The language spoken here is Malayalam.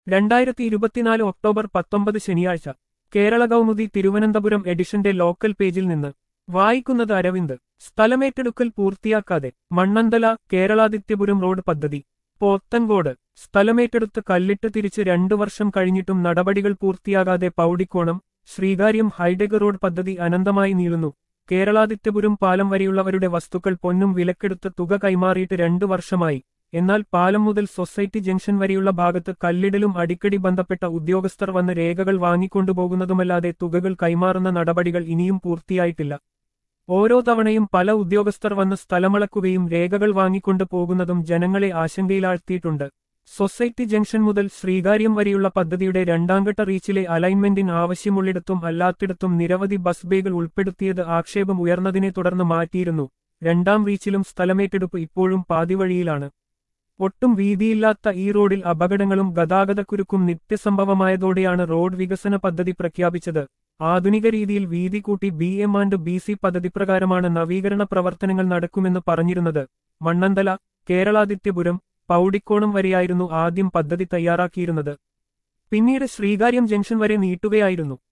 രണ്ടായിരത്തി ഇരുപത്തിനാല് ഒക്ടോബർ പത്തൊമ്പത് ശനിയാഴ്ച കേരള കൗമുദി തിരുവനന്തപുരം എഡിഷന്റെ ലോക്കൽ പേജിൽ നിന്ന് വായിക്കുന്നത് അരവിന്ദ് സ്ഥലമേറ്റെടുക്കൽ പൂർത്തിയാക്കാതെ മണ്ണന്തല കേരളാദിത്യപുരം റോഡ് പദ്ധതി പോത്തൻകോട് സ്ഥലമേറ്റെടുത്ത് കല്ലിട്ട് തിരിച്ച് രണ്ടു വർഷം കഴിഞ്ഞിട്ടും നടപടികൾ പൂർത്തിയാകാതെ പൗടിക്കോണം ശ്രീകാര്യം ഹൈടെക് റോഡ് പദ്ധതി അനന്തമായി നീളുന്നു കേരളാദിത്യപുരം പാലം വരെയുള്ളവരുടെ വസ്തുക്കൾ പൊന്നും വിലക്കെടുത്ത് തുക കൈമാറിയിട്ട് രണ്ടു വർഷമായി എന്നാൽ പാലം മുതൽ സൊസൈറ്റി ജംഗ്ഷൻ വരെയുള്ള ഭാഗത്ത് കല്ലിടലും അടിക്കടി ബന്ധപ്പെട്ട ഉദ്യോഗസ്ഥർ വന്ന് രേഖകൾ വാങ്ങിക്കൊണ്ടുപോകുന്നതുമല്ലാതെ തുകകൾ കൈമാറുന്ന നടപടികൾ ഇനിയും പൂർത്തിയായിട്ടില്ല ഓരോ തവണയും പല ഉദ്യോഗസ്ഥർ വന്ന് സ്ഥലമളക്കുകയും രേഖകൾ വാങ്ങിക്കൊണ്ടു പോകുന്നതും ജനങ്ങളെ ആശങ്കയിലാഴ്ത്തിയിട്ടുണ്ട് സൊസൈറ്റി ജംഗ്ഷൻ മുതൽ ശ്രീകാര്യം വരെയുള്ള പദ്ധതിയുടെ രണ്ടാംഘട്ട റീച്ചിലെ അലൈൻമെന്റിന് ആവശ്യമുള്ളിടത്തും അല്ലാത്തിടത്തും നിരവധി ബസ് ബേകൾ ഉൾപ്പെടുത്തിയത് ആക്ഷേപം ഉയർന്നതിനെ തുടർന്ന് മാറ്റിയിരുന്നു രണ്ടാം റീച്ചിലും സ്ഥലമേറ്റെടുപ്പ് ഇപ്പോഴും പാതിവഴിയിലാണ് ഒട്ടും വീതിയില്ലാത്ത ഈ റോഡിൽ അപകടങ്ങളും ഗതാഗതക്കുരുക്കും നിത്യസംഭവമായതോടെയാണ് റോഡ് വികസന പദ്ധതി പ്രഖ്യാപിച്ചത് ആധുനിക രീതിയിൽ വീതി കൂട്ടി B M and B C പദ്ധതി പ്രകാരമാണ് നവീകരണ പ്രവർത്തനങ്ങൾ നടക്കുമെന്ന് പറഞ്ഞിരുന്നത് മണ്ണന്തല കേരളാദിത്യപുരം പൗടിക്കോണം വരെയായിരുന്നു ആദ്യം പദ്ധതി തയ്യാറാക്കിയിരുന്നത് പിന്നീട് ശ്രീകാര്യം ജംഗ്ഷൻ വരെ നീട്ടുകയായിരുന്നു